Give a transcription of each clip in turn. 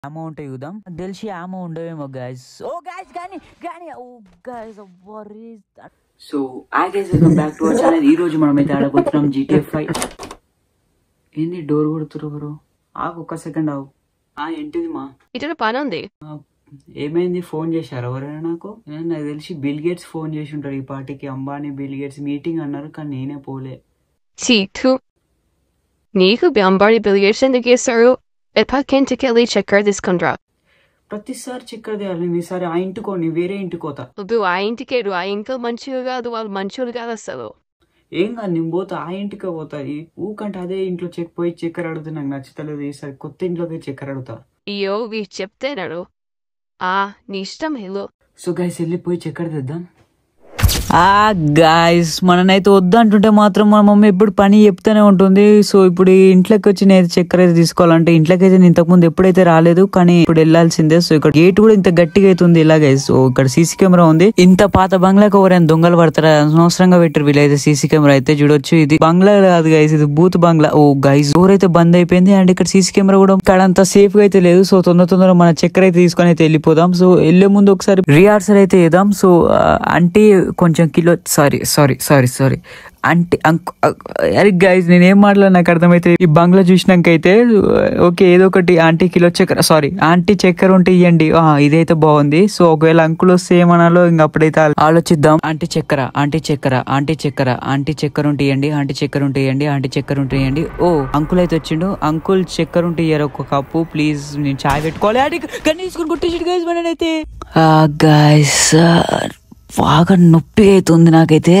ఆమో ఉంటే చూద్దాం నాకు తెలిసి ఆమో ఉండవేమో గైస్ ఓ గైస్ కానీ కానీ oh guys so uh guys welcome back to our channel ఈ రోజు మనం అయితే ఆడబోతున్నాం జీటీఎఫ్ ఫైవ్ ఏంది డోర్ కొడుతురు బ్రో ఆగు ఒక్క సెకండ్ ఆగు ఆ ఏంటిది మా ఇటు పని ఉంది ఏమైంది ఫోన్ చేశారు ఎవరైనా నాకు ఏ, నాకు తెలిసి బిల్ గేట్స్ ఫోన్ చేసి ఉంటారు ఈ పార్టీకి అంబానీ బిల్ గేట్స్ మీటింగ్ అన్నారు కానీ నేనే పోలే చీకు నీకు బెంబాడి బిలియర్స్ ఎందుకు చేస్తారు ఎప్పటికెంటికెళ్ళి చక్కెర తీసుకుండ్రా ప్రతిసారి చక్కెర తేయాలి ఈసారి ఆ ఇంటికో నీ వేరే ఇంటికోతా వద్దు ఆ ఇంటికే రు ఆ ఇంట్లో మంచిగా కాదు వాళ్ళు మంచోళ్ళు కాదు అసలు ఏం కాదు నేను పోతా ఆ ఇంటికే పోతా ఈ ఊకంటే అదే ఇంట్లో చెక్ పోయి చక్కెర అడిగితే నాకు నచ్చుతలేదు ఈసారి కొత్త ఇంట్లోకి చక్కెర అడుగుతా అయ్యో వీ చెప్తేనాడు ఆ నీ ఇష్టం హెలో సో గైస్ వెళ్ళిపోయి చక్కెర తెద్దాం ఆ గాయస్ మననైతే వద్దంటుంటే మాత్రం మన మమ్మీ ఎప్పుడు పని చెప్తూనే ఉంటుంది సో ఇప్పుడు ఈ ఇంట్లోకి వచ్చి నేను చక్కెర అయితే తీసుకోవాలంటే ఇంట్లోకి అయితే నేను ఇంతకుముందు ఎప్పుడైతే రాలేదు కానీ ఇప్పుడు వెళ్ళాల్సిందే సో ఇక్కడ గేట్ కూడా ఇంత గట్టిగా అవుతుంది ఇలా గైస్ సో ఇక్కడ సీసీ కెమెరా ఉంది ఇంత పాత బంగ్లాకి ఎవరైనా దొంగలు పడతారా అనవసరంగా పెట్టారు వీళ్ళైతే సీసీ కెమెరా అయితే చూడొచ్చు ఇది బంగ్లా కాదు గైస్ ఇది బూత్ బంగ్లా ఓ గైస్ డోర్ అయితే బంద్ అయిపోయింది అండ్ ఇక్కడ సీసీ కెమెరా కూడా ఇక్కడ అంత సేఫ్ గా అయితే లేదు సో తొందర తొందర మన చక్కెర అయితే తీసుకొని అయితే వెళ్ళిపోదాం సో వెళ్లే ముందు ఒకసారి రిహార్సల్ అయితే వేద్దాం సో అంటే కొంచెం kilo sorry sorry sorry sorry అంటే అంక్- అరే గైజ్ నేను ఏం మాట్లాడినా నాకు అర్థమైతే ఈ బంగ్లా చూసినాక అయితే ఓకే ఏదో ఒకటి ఆంటీ కిలో చక్కెర సారీ ఆంటీ చక్కెర ఉంటే ఇవ్వండి ఆ, ఇదైతే బాగుంది సో ఒకవేళ అంకుల్ వస్తే ఏమనాలో ఇంక అప్పుడైతే ఆలో- ఆలోచిద్దాం ఆంటీ చక్కెర ఆంటీ చక్కెర ఆంటీ చక్కెర ఆంటీ చక్కెర ఉంటే ఇవ్వండి ఆంటీ చక్కెర ఉంటే ఇవ్వండి ఆంటీ చక్కెర ఉంటే ఇవ్వండి ఓ అంకుల్ అయితే వచ్చిండు అంకుల్ చక్కెర ఉంటే ఇయ్యారు ఒక కప్పు ప్లీజ్ నేను చాయ్ పెట్టుకోవాలి ఆంటీ కన్నీ తీసుకుని కొట్టేసి గైజ్ మననైతే గైస్ బాగా నొప్పి అవుతుంది నాకైతే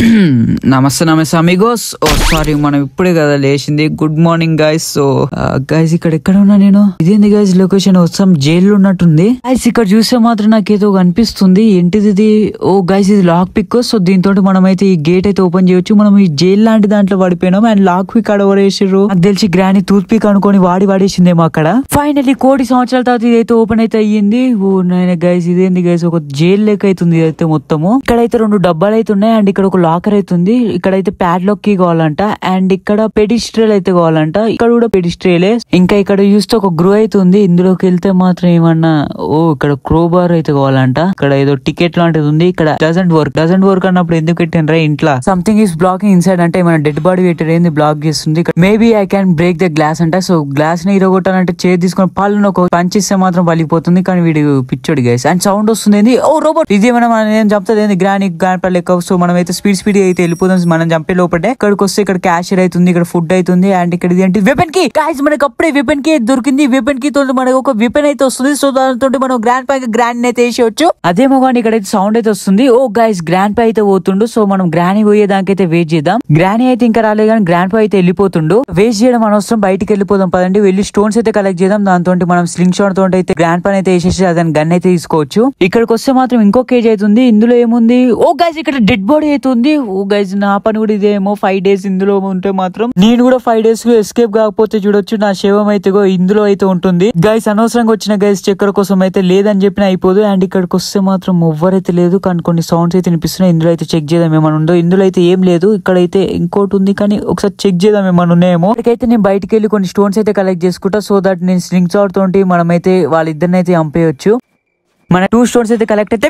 నమస్తే నమస్తే అమిగోస్ ఓ సారీ మనం ఇప్పుడే కదా లేచింది good morning guys so guys ఇక్కడ ఎక్కడ ఉన్నా నేను ఇదేంది గైస్ లొకేషన్ వస్తాం జైల్లో ఉన్నట్టుంది గైస్ ఇక్కడ చూస్తే మాత్రం నాకు ఏదో అనిపిస్తుంది ఏంటిది ఇది ఓ గైస్ ఇది లాక్ పిక్ సో దీంతో మనం అయితే ఈ గేట్ అయితే ఓపెన్ చేయొచ్చు మనం ఈ జైల్ లాంటి దాంట్లో పడిపోయినాం అండ్ లాక్ పిక్ ఆడ పడేసారు నాకు తెలిసి గ్రాని టూత్ పిక్ అనుకొని వాడి పడేసిందేమో అక్కడ ఫైనల్లీ కోటి సంవత్సరాల తర్వాత ఇదైతే ఓపెన్ అయితే అయ్యింది ఓ నాయన గైస్ ఇదేంది గైస్ ఒక జైల్ లెక్క అవుతుంది ఇదైతే మొత్తము ఇక్కడైతే రెండు డబ్బాలు అయితే ఉన్నాయి అండ్ ఇక్కడ ఒక లాకర్ అయితే ఉంది ఇక్కడైతే ప్యాడ్లాక్ కీ కావాలంట అండ్ ఇక్కడ పెడిస్ట్రేల్ అయితే కావాలంట ఇక్కడ కూడా పెడిస్ట్రేలే ఇంకా ఇక్కడ చూస్తే ఒక గ్రూ అయితే ఉంది ఇందులోకి వెళ్తే మాత్రం ఏమన్నా ఓ ఇక్కడ క్రోబార్ అయితే కావాలంట ఇక్కడ ఏదో టికెట్ లాంటిది ఉంది ఇక్కడ డజంట్ వర్క్ డజంట్ వర్క్ అన్నప్పుడు ఎందుకు పెట్టినరా ఇంట్లో సంథింగ్ ఈస్ బ్లాకింగ్ ఇన్సైడ్ అంటే మన డెడ్ బాడీ పెట్టారు ఏంది బ్లాక్ చేస్తుంది maybe I can break the glass అంట సో గ్లాస్ ని ఇరగొట్టాలంటే చేతి తీసుకొని పళ్ళను ఒక పంచ్ ఇస్తే మాత్రం పలిపోతుంది కానీ వీడు పిచ్చోడు గైస్ అండ్ సౌండ్ వస్తుంది ఏంది ఓ రోబోట్ ఇది మనం నేను చంపుతుంది ఏంది గ్రాని గ్రాండ్ లెక్క సో మనం అయితే స్పీడ్ స్పీడ్ అయితే వెళ్ళిపోదాం మనం చంపే లోపలే ఇక్కడికి వస్తే ఇక్కడ క్యాషియర్ అవుతుంది ఇక్కడ ఫుడ్ అవుతుంది అండ్ ఇక్కడ ఇది ఏంటి వెపన్ కి గాయస్ మనకి అప్పుడే వెపన్ కి దొరికింది వెపన్ కి తోటి మనకు ఒక వెపన్ అయితే వస్తుంది సో దానితో మనం గ్రాండ్ పై గ్రాండ్ అయితే వేసేయచ్చు అదేమో కానీ ఇక్కడ అయితే సౌండ్ అయితే వస్తుంది ఓ గైస్ గ్రాండ్ పై అయితే పోతుండు సో మనం గ్రాని పోయే దానికైతే వెయిట్ చేద్దాం గ్రాని అయితే ఇంకా రాలేదు కానీ గ్రాండ్ పై అయితే వెళ్ళిపోతుండు వేస్ట్ చేయడం అనవసరం బయటికి వెళ్ళిపోదాం పదండి వెళ్ళి స్టోన్స్ అయితే కలెక్ట్ చేద్దాం దాంతో మనం స్లింగ్ షాట్ తోటి అయితే గ్రాండ్ పైన అయితే వేసేసి దాని గన్ అయితే తీసుకోవచ్చు ఇక్కడికి వస్తే మాత్రం ఇంకో కేజ్ అవుతుంది ఇందులో ఏముంది ఓ గైజ్ ఇక్కడ డెడ్ బాడీ అవుతుంది ఓ గైజ్ నా పని కూడా ఇదేమో ఫైవ్ డేస్ ఇందులో ఉంటే మాత్రం నేను కూడా ఫైవ్ డేస్ ఎస్కేప్ కాకపోతే చూడొచ్చు నా శవం అయితే ఇగో ఇందులో అయితే ఉంటుంది గైస్ అనవసరంగా వచ్చిన గైస్ చక్కెర కోసం అయితే లేదని చెప్పిన అయిపోదు అండ్ ఇక్కడికి వస్తే మాత్రం ఎవ్వరైతే లేదు కానీ కొన్ని సౌండ్స్ అయితే వినిపిస్తున్నాయి ఇందులో అయితే చెక్ చేద్దాం ఏమైనా ఉందో ఇందులో అయితే ఏం లేదు ఇక్కడైతే ఇంకోటి ఉంది కానీ ఒకసారి చెక్ చేద్దాం ఏమైనా ఉన్నాయేమో ఇక్కడికైతే నేను బయటికి వెళ్ళి కొన్ని స్టోన్స్ అయితే కలెక్ట్ చేసుకుంటా సో దట్ నేను స్లింగ్ షాట్ తోటి మనమైతే వాళ్ళిద్దరిని అయితే చంపేయచ్చు మన టూ స్టోన్స్ అయితే కలెక్ట్ అయితే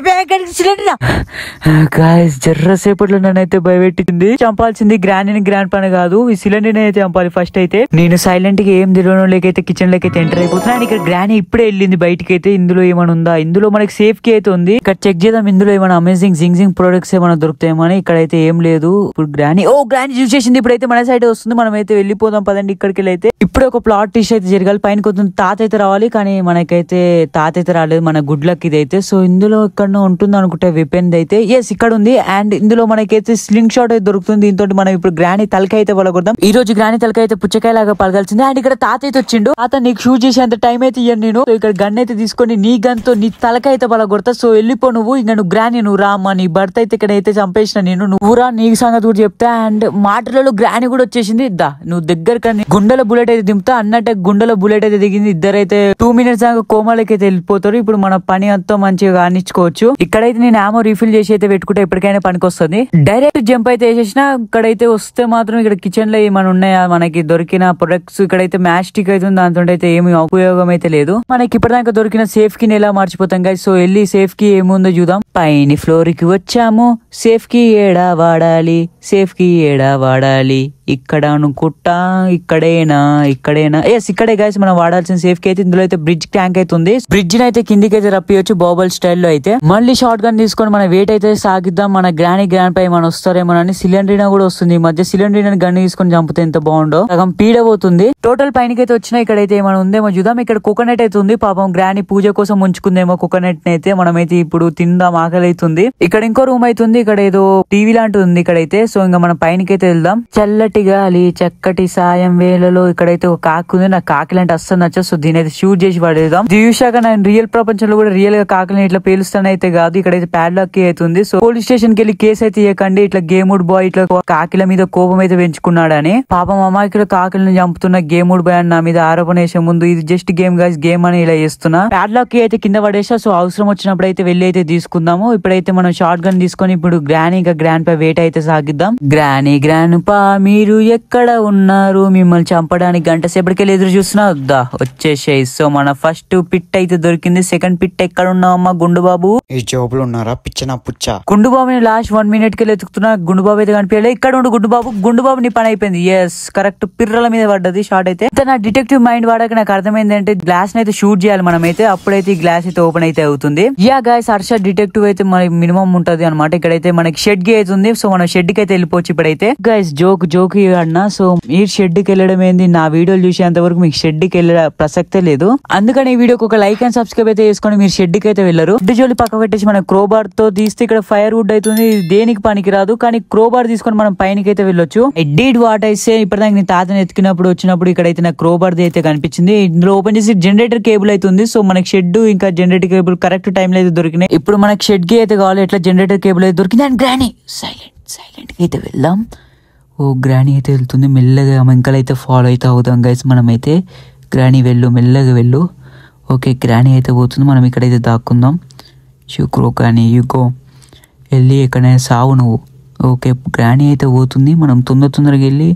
గాయస్ జర్ర సేపట్లో నన్ను అయితే భయపెట్టింది చంపాల్సింది గ్రాండ్ గ్రాండ్ పని కాదు ఈ సిలిండర్ అయితే చంపాలి ఫస్ట్ అయితే నేను సైలెంట్ గా ఏం తెలియడం లేకైతే కిచెన్ లోకి అయితే ఎంటర్ అయిపోతున్నాను ఇక్కడ గ్రాని ఇప్పుడే వెళ్ళింది బయటికి అయితే ఇందులో ఏమైనా ఉందా ఇందులో మనకి సేఫ్ కి అయితే ఉంది ఇక్కడ చెక్ చేద్దాం ఇందులో ఏమైనా అమేజింగ్ జింగ్ జింగ్ ప్రొడక్ట్స్ ఏమైనా దొరుకుతాయేమో అని ఇక్కడైతే ఏం లేదు ఇప్పుడు గ్రాని ఓ గ్రాని యూజ్ చేసింది ఇప్పుడైతే మన సైడ్ వస్తుంది మనం అయితే వెళ్ళిపోదాం పదండి ఇక్కడికి వెళ్ళి అయితే ఇప్పుడే ఒక ప్లాట్ టిష్ అయితే జరగాలి పైన కొంచెం తాత అయితే రావాలి కానీ మనకైతే తాత అయితే రాలేదు మన గుడ్ లక్ ఇదైతే సో ఇందులో ఎక్కడో ఉంటుంది అనుకుంటే వెపెన్ అయితే ఎస్ ఇక్కడ ఉంది అండ్ ఇందులో మనకైతే స్లింగ్ షాట్ అయితే దొరుకుతుంది దీంతో మనం ఇప్పుడు గ్రాని తలకాయ అయితే పలగొడదాం ఈ రోజు గ్రాని తలకాయ అయితే పుచ్చకాయ లాగా పలగాల్సింది అండ్ ఇక్కడ తాత అయితే వచ్చిండు తాత నీకు షూట్ చేసేంత టైం అయితే ఇయ్యను నేను సో ఇక్కడ గన్ అయితే తీసుకొని నీ గన్ తో నీ తలకాయ అయితే పలగొడతా సో వెళ్ళిపో నువ్వు ఇంకా నువ్వు గ్రాని నువ్వు రా అమ్మా నీ భర్త అయితే ఇక్కడ అయితే చంపేసిన నేను నువ్వు రా నీ సంగతి కూడా చెప్తా అండ్ మాటలలో గ్రాని కూడా వచ్చేసింది దా నువ్వు దగ్గర గుండెల బుల్లెట్ అయితే దింపుతా అన్నట్టే గుండెల బుల్లెట్ అయితే దిగింది ఇద్దరైతే టూ మినిట్స్ దాకా కోమాలకి అయితే వెళ్ళిపోతారు ఇప్పుడు మన పని తో మంచిగా కానిచ్చుకోవచ్చు ఇక్కడైతే నేను ఆమో రీఫిల్ చేసి అయితే పెట్టుకుంటే ఎప్పటికైనా పనికొస్తుంది డైరెక్ట్ జంప్ అయితే వేసేసిన ఇక్కడైతే వస్తే మాత్రం ఇక్కడ కిచెన్ లో ఏమైనా ఉన్నాయా మనకి దొరికిన ప్రొడక్ట్స్ ఇక్కడైతే మ్యాచ్ స్టిక్ అయితే ఉంది దాంతో అయితే ఏమి ఉపయోగం అయితే లేదు మనకి ఇప్పటిదాకా దొరికిన సేఫ్ కి ఎలా మర్చిపోతాం guys సో వెళ్ళి సేఫ్ కి ఏముందో చూద్దాం పైన ఫ్లోర్ కి వచ్చాము సేఫ్ కి ఏడా వాడాలి సేఫ్ కి ఏడా వాడాలి ఇక్కడ అనుకుంటా ఇక్కడేనా ఇక్కడేనా ఎస్ ఇక్కడే గైస్ మనం వాడాల్సిన సేఫ్ కి అయితే ఇందులో అయితే బ్రిడ్జ్ ట్యాంక్ అయితే ఉంది బ్రిడ్జ్ అయితే కిందికి అయితే రప్పియొచ్చు బాబల్ స్టైల్లో అయితే మళ్ళీ షార్ట్ గన్ తీసుకొని మన వెయిట్ అయితే సాగిద్దాం మన గ్రాని గ్రాండ్ పై మన వస్తారేమోనని సిలిండరీనా కూడా వస్తుంది ఈ మధ్య సిలిండరీనా గన్ తీసుకొని చంపితే ఎంత బాగుండో సగం పీడబోతుంది టోటల్ పైనకి అయితే వచ్చినా ఇక్కడైతే ఏమైనా ఉందేమో చూద్దాం ఇక్కడ కోకోనట్ అయితే ఉంది పాపం గ్రాని పూజ కోసం ఉంచుకుందేమో కోకోనట్ అయితే మనమైతే ఇప్పుడు తిందాం ఆకలి అవుతుంది ఇక్కడ ఇంకో రూమ్ అవుతుంది ఇక్కడ ఏదో టీవీ లాంటిది ఉంది ఇక్కడైతే సో ఇంకా మనం పైనకి అయితే వెళ్దాం చల్లటి గాలి చక్కటి సాయం వేళలో ఇక్కడైతే ఒక కాకి ఉంది నాకు కాకి లాంటి అస్సలు నచ్చదు సో దీని అయితే షూట్ చేసి పడేద్దాం దివ్యూషాక నేను రియల్ ప్రపంచంలో కూడా రియల్ గా కాకిని ఇట్లా పేలుస్తానైతే కాదు ఇక్కడైతే ప్యాడ్లాక్ కి అవుతుంది సో పోలీస్ స్టేషన్ కి వెళ్ళి కేసు అయితే ఇవ్వకండి ఇట్లా గేముడ్ బాయ్ ఇట్లా కాకిల మీద కోపం అయితే పెంచుకున్నాడని పాపం అమాయకులు కాకిలను చంపుతున్న గేముడ్ బాయ్ అని నా మీద ఆరోపణ వేసే ముందు ఇది జస్ట్ గేమ్ గాయస్ గేమ్ అని ఇలా చేస్తున్నా ప్యాడ్లాక్ కి అయితే కింద పడేసా సో అవసరం వచ్చినప్పుడు అయితే వెళ్ళి అయితే తీసుకుందాము ఇప్పుడైతే మనం షార్ట్ గన్ తీసుకొని ఇప్పుడు గ్రానీ ఇంకా గ్రాండ్ పై వేట అయితే సాగిద్దాం గ్రానీ గ్రాండ్ పా మీరు ఎక్కడ ఉన్నారు మిమ్మల్ని చంపడానికి గంట సేపటికెళ్ళి ఎదురు చూస్తున్నా వద్దా వచ్చేసాయి సో మన ఫస్ట్ పిట్ అయితే దొరికింది సెకండ్ పిట్ ఎక్కడ ఉన్నావమ్మా గుండు బాబు ఈ జాబులు ఉన్నారా పిచ్చనా పుచ్చ గుండు బాబుని లాస్ట్ వన్ మినిట్ కి ఎత్తుకుతున్నా గుండు బాబు అయితే కనిపించలేదు ఇక్కడ ఉండు గుండు బాబు గుండు బాబు నీ పని అయిపోయింది ఎస్ కరెక్ట్ పిర్రల మీద పడ్డది షార్ట్ అయితే అయితే నా డిటెక్టివ్ మైండ్ వాడాక నాకు అర్థమైంది అంటే గ్లాస్ అయితే షూట్ చేయాలి మనం అయితే అప్పుడైతే ఈ గ్లాస్ అయితే ఓపెన్ అయితే అవుతుంది యా గాయస్ హర్ష డిటెక్టివ్ అయితే మనకి మినిమం ఉంటది అనమాట ఇక్కడైతే మనకి షెడ్ కి అవుతుంది సో మనం షెడ్ కి అయితే వెళ్ళిపోవచ్చు ఇప్పుడైతే గైస్ జోక్ జోక్ అన్నా సో మీరు షెడ్ కి వెళ్ళడం ఏంది నా వీడియోలు చూసేంత వరకు మీకు షెడ్ కి వెళ్ళే ప్రసక్తే లేదు అందుకని ఈ వీడియోకి ఒక లైక్ అండ్ సబ్స్క్రైబ్ అయితే చేసుకొని మీరు షెడ్ కి అయితే వెళ్ళరు షెడ్ జోలి పక్క పెట్టేసి మన క్రోబార్ తో తీస్తే ఇక్కడ ఫైర్ వుడ్ అవుతుంది ఇది దేనికి పనికి రాదు కానీ క్రోబార్ తీసుకొని మనం పైనకి అయితే వెళ్ళొచ్చు డీడ్ వాట్ అయితే ఇప్పటిదాకా నేను తాతని ఎత్తుకున్నప్పుడు వచ్చినప్పుడు ఇక్కడైతే నాకు క్రోబార్ అయితే కనిపించింది ఇందులో ఓపెన్ చేసి జనరేటర్ కేబుల్ అయితే ఉంది సో మనకి షెడ్ ఇంకా జనరేటర్ కేబుల్ కరెక్ట్ టైం లో అయితే దొరికినాయి ఇప్పుడు మనకి షెడ్ కి అయితే కావాలి ఎట్లా జనరేటర్ కేబుల్ అయితే దొరికింది అండ్ గ్రానీ సైలెంట్ సైలెంట్ గా అయితే వెళ్దాం ఓ గ్రానీ అయితే వెళ్తుంది మెల్లగా వెంకలైతే ఫాలో అయితే అవుదాం గైస్ మనమైతే గ్రానీ వెళ్ళు మెల్లగా వెళ్ళు ఓకే గ్రానీ అయితే పోతుంది మనం ఇక్కడైతే దాక్కుందాం షుక్రో గ్రానీ యుగో వెళ్ళి ఎక్కడైనా సావు నువ్వు ఓకే గ్రానీ అయితే పోతుంది మనం తొందర తొందరగా వెళ్ళి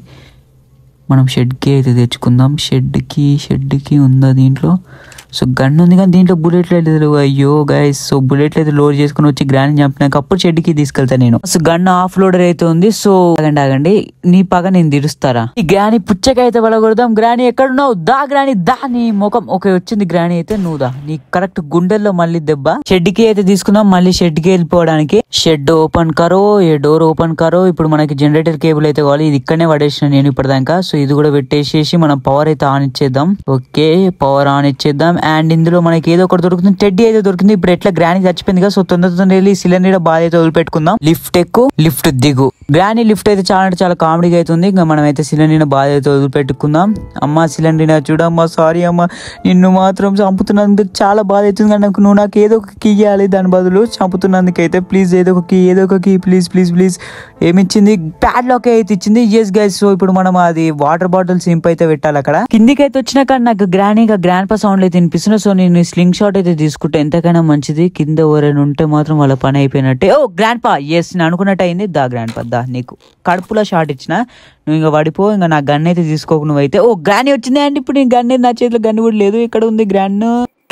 మనం షెడ్కి అయితే తెచ్చుకుందాం షెడ్కి షెడ్కి ఉందా దీంట్లో సో గన్ ఉంది కానీ దీంట్లో బుల్లెట్లు అయితే లేవు. అయ్యో గైస్ సో బుల్లెట్లు అయితే లోడ్ చేసుకుని వచ్చి గ్రాని చంపినాక అప్పుడు షెడ్కి తీసుకెళ్తా నేను సో గన్ ఆఫ్ లోడర్ అయితే ఉంది సో ఆగండి ఆగండి నీ పగ నేను తీరుస్తారా ఈ గ్రాని పుచ్చకాయ అయితే పడగొడదాం గ్రాని ఎక్కడున్నావు దా గ్రాని దా నీ ముఖం ఓకే వచ్చింది గ్రాని అయితే నువ్వు దా నీ కరెక్ట్ గుండెల్లో మళ్ళీ దెబ్బ షెడ్కి అయితే తీసుకుందాం మళ్ళీ షెడ్కి వెళ్ళిపోవడానికి షెడ్ ఓపెన్ కరో ఏ డోర్ ఓపెన్ కరో ఇప్పుడు మనకి జనరేటర్ కేబుల్ అయితే కావాలి ఇది ఇక్కడనే పడేసిన నేను ఇప్పటిదాకా సో ఇది కూడా పెట్టేసేసి మనం పవర్ అయితే ఆన్ ఇచ్చేద్దాం ఓకే పవర్ ఆన్ ఇచ్చేద్దాం అండ్ ఇందులో మనకి ఏదో ఒకటి దొరుకుతుంది టెడ్డీ అయితే దొరికింది ఇప్పుడు ఎట్లా గ్రాని చచ్చిపోయింది కదా సో తొందర తొందర వెళ్ళి సిలిండర్ బాధ అయితే వదిలిపెట్టుకుందాం లిఫ్ట్ ఎక్కు లిఫ్ట్ దిగు గ్రాని లిఫ్ట్ అయితే చాలా అంటే చాలా కామెడీగా అవుతుంది ఇంకా మనం అయితే సిలిండర్ బాధ అయితే వదిలిపెట్టుకుందాం అమ్మ సిలిండర్ చూడమ్మా సారీ అమ్మా నిన్ను మాత్రం చంపుతున్నందుకు చాలా బాధ అవుతుంది కానీ నాకు నువ్వు నాకు ఏదో ఒక కీ ఇవ్వాలి దాని బదులు చంపుతున్నందుకైతే ప్లీజ్ ఏదో ఒక కీ ఏదో ఒక కీ ప్లీజ్ ప్లీజ్ ప్లీజ్ ఏమిచ్చింది ప్యాడ్ లాక్ అయితే ఇచ్చింది ఎస్ గైస్ సో ఇప్పుడు మనం అది వాటర్ బాటిల్ సింప్ అయితే పెట్టాలి అక్కడ కిందికి అయితే వచ్చినాక నాకు గ్రానీగా గ్రాండ్ పా సౌండ్ అయితే వినిపిస్తున్నా సో నేను స్లింగ్ షాట్ అయితే తీసుకుంటే ఎంతకైనా మంచిది కింద ఎవరైనా ఉంటే మాత్రం వాళ్ళ పని అయిపోయినట్టే ఓ గ్రాండ్ పా ఎస్ నేను అనుకున్నట్టు అయింది దా గ్రాండ్ పా దా నీకు కడుపులో షాట్ ఇచ్చిన నువ్వు ఇంకా పడిపో ఇంకా నా గన్ అయితే తీసుకోకు నువ్వైతే ఓ గ్రాని వచ్చింది అండి ఇప్పుడు నేను గన్ నా చేతిలో గన్ కూడా లేదు ఇక్కడ ఉంది గ్రాండ్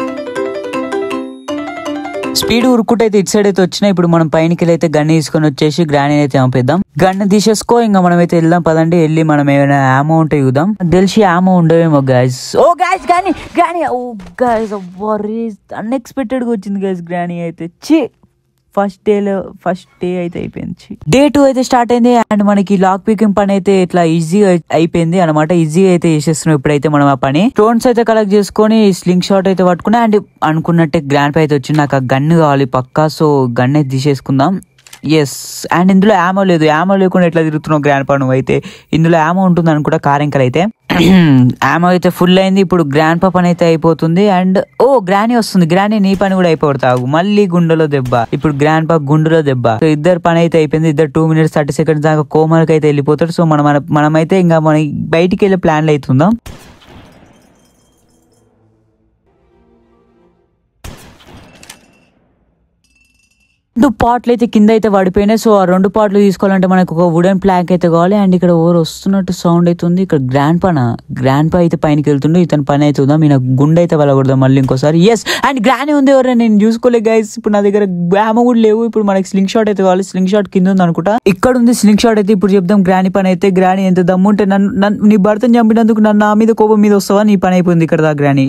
స్పీడ్ ఉరుకుంటే అయితే ఇటు సైడ్ అయితే వచ్చినా ఇప్పుడు మనం పైనకి అయితే గన్ తీసుకొని వచ్చేసి గ్రాని అయితే చంపేద్దాం గన్ తీసేసుకో ఇంకా మనం అయితే వెళ్దాం పదండి వెళ్ళి మనం ఏమైనా ఆమో ఉంటే చూద్దాం నాకు తెలిసి ఆమో ఉండవేమో గాయస్ ఓ గాయస్ గాని గాని ఓ గాయస్ అన్ఎక్స్పెక్టెడ్ గా వచ్చింది గాయస్ గ్రాని అయితే చి ఫస్ట్ డేలో ఫస్ట్ డే అయితే అయిపోయింది డే టూ అయితే స్టార్ట్ అయింది అండ్ మనకి లాక్ పీకింగ్ పని అయితే ఇట్లా ఈజీగా అయిపోయింది అనమాట ఈజీగా అయితే చేసేస్తున్నాం ఇప్పుడైతే మనం ఆ పని స్టోన్స్ అయితే కలెక్ట్ చేసుకొని స్లింగ్ షాట్ అయితే పట్టుకుని అండ్ అనుకున్నట్టే గ్రాండ్ పై అయితే వచ్చింది నాకు ఆ గన్ కావాలి పక్కా సో గన్ అయితే తీసేసుకుందాం ఎస్ అండ్ ఇందులో యామో లేదు యామో లేకుండా ఎట్లా తిరుగుతున్నావు గ్రాండ్ పా నువ్వు అయితే ఇందులో యామో ఉంటుంది అనుకుంటా కారెంకల్ అయితే యామో అయితే ఫుల్ అయింది ఇప్పుడు గ్రాండ్ పా పని అయితే అయిపోతుంది అండ్ ఓ గ్రానీ వస్తుంది గ్రానీ నీ పని కూడా అయిపోతావు మళ్ళీ గుండెలో దెబ్బ ఇప్పుడు గ్రాండ్ పా గుండెలో దెబ్బ సో ఇద్దరు పని అయితే అయిపోయింది ఇద్దరు టూ మినిట్స్ థర్టీ సెకండ్స్ దాకా కోమలకి అయితే వెళ్ళిపోతాడు సో మనం మనమైతే ఇంకా మన బయటికి వెళ్ళే ప్లాన్లు అవుతుందాం రెండు పాట్లు అయితే కింద అయితే పడిపోయినాయి సో ఆ రెండు పాటలు తీసుకోవాలంటే మనకు ఒక వుడెన్ ప్లాంక్ అయితే కావాలి అండ్ ఇక్కడ ఓవర్ వస్తున్నట్టు సౌండ్ అయితే ఉంది ఇక్కడ గ్రాండ్ పన గ్రాండ్ పా అయితే పైనకి వెళ్తుండే ఇతని పని అయితే ఉందా మీ గుండె అయితే వెళ్ళకూడదు మళ్ళీ ఇంకోసారి ఎస్ అండ్ గ్రానీ ఉంది ఎవరైనా నేను చూసుకోలే గైస్ ఇప్పుడు నా దగ్గర గ్రామ కూడా లేవు ఇప్పుడు మనకి స్లింగ్ షాట్ అయితే కావాలి స్లింగ్ షాట్ కింద ఉంది అనుకుంటా ఇక్కడ ఉంది స్లింగ్ షాట్ అయితే ఇప్పుడు చెప్దాం గ్రానీ పని అయితే గ్రానీ ఎంత దమ్ము ఉంటే నన్ను నన్ను- నీ భర్తను చంపినందుకు నన్ను నా మీద కోపం మీద వస్తావా నీ పని అయిపోయింది ఇక్కడ దా గ్రానీ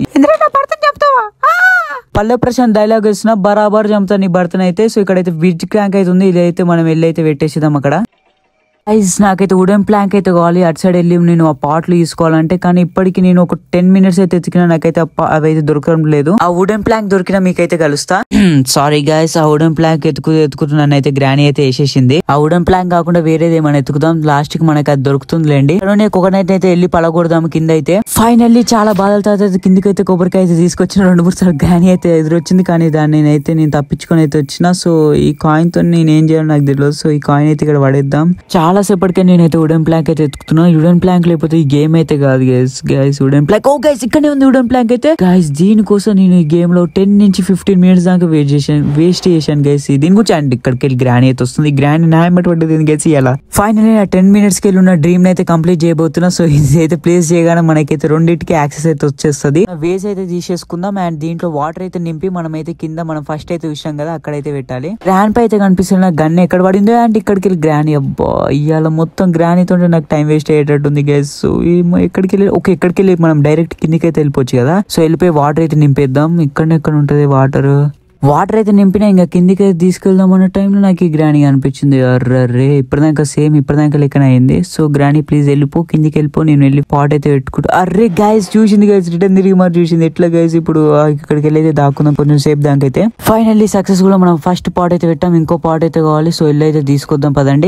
పల్లె ప్రశాంత్ డైలాగ్ ఇస్తున్నా బరాబర్ చంపుతా నీ భర్తను అయితే సో ఇక్కడైతే విజ్ క్రాంక్ అయితే ఉంది ఇదైతే మనం వెళ్ళి అయితే పెట్టేసిదాం అక్కడ గైస్ నాకైతే వుడెన్ ప్లాంక్ అయితే కావాలి అటు సైడ్ వెళ్ళి నేను ఆ పాట్లు తీసుకోవాలంటే కానీ ఇప్పటికి నేను ఒక టెన్ మినిట్స్ అయితే ఎతికినా నాకైతే ఆ పా- అవి అయితే దొరకడం లేదు ఆ వుడెన్ ప్లాంక్ దొరికినా మీకైతే కలుస్తా sorry guys uh wooden plank ఎత్తుకు ఎత్తుకుతున్నాను అయితే గ్రానీ అయితే వేసేసింది ఆ వుడెన్ ప్లాంక్ కాకుండా వేరేది ఏమైనా ఎత్తుకుదాం లాస్ట్ కి మనకి అది దొరుకుతుందిలేండి కోకోనట్ అయితే వెళ్ళి పలగొడదాం కింద అయితే ఫైనల్లీ చాలా బాధల తర్వాత కిందకి అయితే కొబ్బరికాయ అయితే తీసుకొచ్చిన రెండు మూడు సార్లు గ్రానీ అయితే ఎదురొచ్చింది కానీ దాన్ని నేనైతే నేను తప్పించుకొని అయితే వచ్చిన సో ఈ కాయిన్ తో నేను ఏం చేయాలో నాకు తెలియదు సో ఈ కాయిన్ అయితే ఇక్కడ పడేద్దాం చాలా సేపటికే నేనైతే వుడెన్ ప్లాంక్ అయితే ఎత్తుకుతున్నా వుడెన్ ప్లాంక్ లేకపోతే ఈ గేమ్ అయితే కాదు guys guys wooden plank oh guys ఇక్కడనే ఉంది వుడెన్ ప్లాంక్ అయితే గైస్ దీనికోసం నేను ఈ గేమ్ లో టెన్ నుంచి ఫిఫ్టీన్ మినిట్స్ దాకా వెయిట్ చేశాను వేస్ట్ చేశాను గైస్ దీని గురించి అండి ఇక్కడికి వెళ్ళి గ్రానీ అయితే వస్తుంది గ్రానీ న్యాయం పడ్డది గైస్ ఇలా ఫైనల్లీ నా టెన్ మినిట్స్ కి వెళ్ళి ఉన్న డ్రీమ్ అయితే కంప్లీట్ చేయబోతున్నా సో ఇది అయితే ప్లేస్ చేయగానే మనకైతే రెండింటికి యాక్సెస్ అయితే వచ్చేస్తుంది వేస్ అయితే తీసేసుకుందాం అండ్ దీంట్లో వాటర్ అయితే నింపి మనం అయితే కింద మనం ఫస్ట్ అయితే చూసాం కదా అక్కడైతే పెట్టాలి గ్రాండ్ పై అయితే కనిపిస్తున్న గన్ ఎక్కడ పడిందో అండ్ ఇక్కడికి వెళ్ళి గ్రానీ అబ్బా ఇవాళ మొత్తం గ్రానీతో నాకు టైం వేస్ట్ అయ్యేటట్టుంది గైస్ సో ఏమో ఎక్కడికి వెళ్ళి ఓకే ఎక్కడికి వెళ్ళి మనం డైరెక్ట్ కిందికి అయితే వెళ్ళిపోవచ్చు కదా సో వెళ్ళిపోయి వాటర్ అయితే నింపేద్దాం ఇక్కడ ఎక్కడ ఉంటది వాటర్ వాటర్ అయితే నింపినా ఇంకా కిందికి అయితే తీసుకెళ్దాం అన్న టైంలో నాకు ఈ గ్రానీ అనిపించింది అర్రే ఇప్పటిదాకా సేమ్ ఇప్పటిదాకా లెక్కన అయింది సో గ్రానీ ప్లీజ్ వెళ్ళిపో కిందికి వెళ్ళిపో నేను వెళ్ళి పాట్ అయితే పెట్టుకుంటా అర్రే గైస్ చూసింది గైస్ రిటర్న్ తిరిగి మరి చూసింది ఎట్లా గైస్ ఇప్పుడు ఆ, ఇక్కడికి వెళ్ళి అయితే దాక్కుందాం కొంచెం సేపు దానికైతే ఫైనల్లీ సక్సెస్ కూడా మనం ఫస్ట్ పాట్ అయితే పెట్టాం ఇంకో పాట్ అయితే కావాలి సో వెళ్ళి అయితే తీసుకొద్దాం పదండి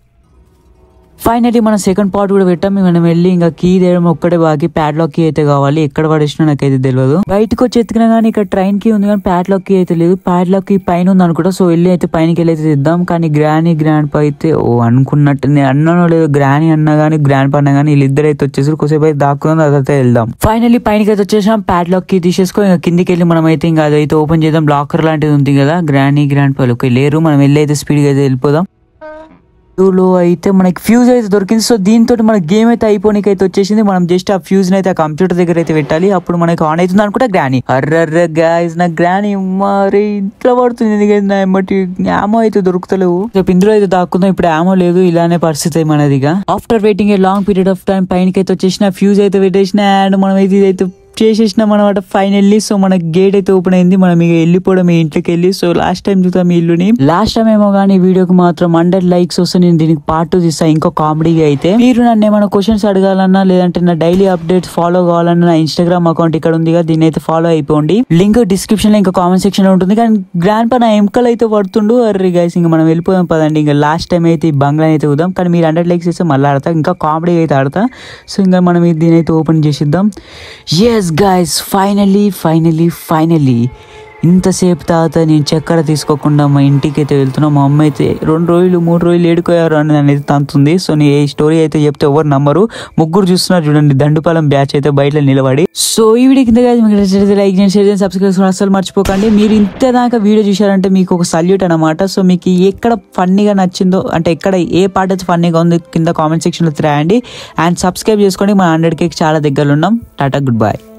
ఫైనల్లీ మనం సెకండ్ పార్ట్ కూడా పెట్టాం మనం వెళ్ళి ఇంకా కీ తీయడం ఒక్కటే బాకి ప్యాడ్లాక్ కీ అయితే కావాలి ఎక్కడ పడేసినా నాకైతే తెలియదు బయటకు వచ్చి ఎత్తుకున్నా కానీ ఇక్కడ ట్రైన్ కీ ఉంది కానీ ప్యాడ్లాక్ కీ అయితే లేదు ప్యాడ్లాక్ కీ పైన ఉంది అనుకుంటా సో వెళ్ళి అయితే పైనకి వెళ్ళి అయితే తెద్దాం కానీ గ్రానీ గ్రాండ్ పా అయితే ఓ అనుకున్నట్టు నేను అన్నానో లేదు గ్రానీ అన్నా కానీ గ్రాండ్ పా అన్నా కానీ వీళ్ళిద్దరు అయితే వచ్చేసి కొద్దిసేపు అయితే దాక్కుందాం అదైతే వెళ్దాం ఫైనల్లీ పైనకి అయితే వచ్చేసాం ప్యాడ్లాక్ కీ తీసేసుకో ఇంకా కిందికి వెళ్ళి మనం అయితే ఇంకా అదైతే ఓపెన్ చేద్దాం లాకర్ లాంటిది ఉంది కదా గ్రానీ గ్రాండ్ పాలు ఓకే లేరు మనం వెళ్ళి అయితే స్పీడ్గా అయితే వెళ్ళిపోదాం లో అయితే మనకి ఫ్యూజ్ అయితే దొరికింది సో దీంతో మన గేమ్ అయితే అయిపోనికి అయితే వచ్చేసింది మనం జస్ట్ ఆ ఫ్యూజ్ అయితే ఆ కంప్యూటర్ దగ్గర అయితే పెట్టాలి అప్పుడు మనకి ఆన్ అవుతుంది అనుకుంటా గ్రానీ అర్రర్ర గాయస్ నా గ్రానీ మరి ఇంట్లో పడుతుంది ఎందుకంటే నా బట్టి ఆమో అయితే దొరుకుతలేవు రేపు ఇందులో అయితే దాక్కుందాం ఇప్పుడు ఆమో లేదు ఇలానే పరిస్థితి మనదిగా after waiting a long period of time పైనకి అయితే వచ్చేసిన ఫ్యూజ్ అయితే పెట్టేసిన అండ్ మనం అయితే ఇదైతే చేసేసినాం అనమాట ఫైనల్లీ సో మన గేట్ అయితే ఓపెన్ అయింది మనం ఇక వెళ్ళిపోవడం ఈ ఇంట్లోకి వెళ్ళి సో లాస్ట్ టైం చూద్దాం ఈ ఇల్లుని లాస్ట్ టైం ఏమో కానీ వీడియోకి మాత్రం హండ్రెడ్ లైక్స్ వస్తే నేను దీనికి పార్ట్ టూ తీస్తా ఇంకో కామెడీగా అయితే మీరు నన్ను ఏమైనా క్వశ్చన్స్ అడగాలన్నా లేదంటే నా డైలీ అప్డేట్స్ ఫాలో కావాలన్నా నా ఇన్స్టాగ్రామ్ అకౌంట్ ఇక్కడ ఉంది కదా దీన్ని అయితే ఫాలో అయిపోండి లింక్ డిస్క్రిప్షన్ లో ఇంకా కామెంట్ సెక్షన్ లో ఉంటుంది కానీ గ్రాండ్ పా నా ఎంకలు అయితే పడుతుండు అర్రీ గైస్ ఇంకా మనం వెళ్ళిపోదాం పదండి ఇంకా లాస్ట్ టైం అయితే ఈ బంగ్లా అయితే చూద్దాం కానీ మీరు హండ్రెడ్ లైక్స్ ఇస్తే మళ్ళీ ఆడతా ఇంకా కామెడీ అయితే ఆడతా సో ఇంకా మనం ఇది దీని అయితే ఓపెన్ చేసిద్దాం yes guys finally finally finally ఇంతసేపు తర్వాత నేను చక్కెర తీసుకోకుండా మా ఇంటికి అయితే వెళ్తున్నా మా అమ్మ అయితే రెండు రోజులు మూడు రోజులు ఏడుకోయారు అని నన్ను అయితే తంతుంది సో నేను ఈ స్టోరీ అయితే చెప్తే ఎవరు నమ్మరు ముగ్గురు చూస్తున్నారు చూడండి దండుపాలెం బ్యాచ్ అయితే బయట నిలబడి సో ఈ వీడియో కింద guys మీకు నచ్చినట్లయితే లైక్ చేయండి షేర్ చేయండి సబ్స్క్రైబ్ చేసుకోండి అసలు మర్చిపోకండి మీరు ఇంత దాకా వీడియో చూశారంటే మీకు ఒక సల్యూట్ అనమాట సో మీకు ఎక్కడ ఫన్నీగా నచ్చిందో అంటే ఎక్కడ ఏ పాట అయితే ఫన్నీగా ఉందో కింద కామెంట్ సెక్షన్లో రాయండి అండ్ సబ్స్క్రైబ్ చేసుకోండి మన హండ్రెడ్ కేక్ చాలా దగ్గరలో ఉన్నాం టాటా గుడ్ బై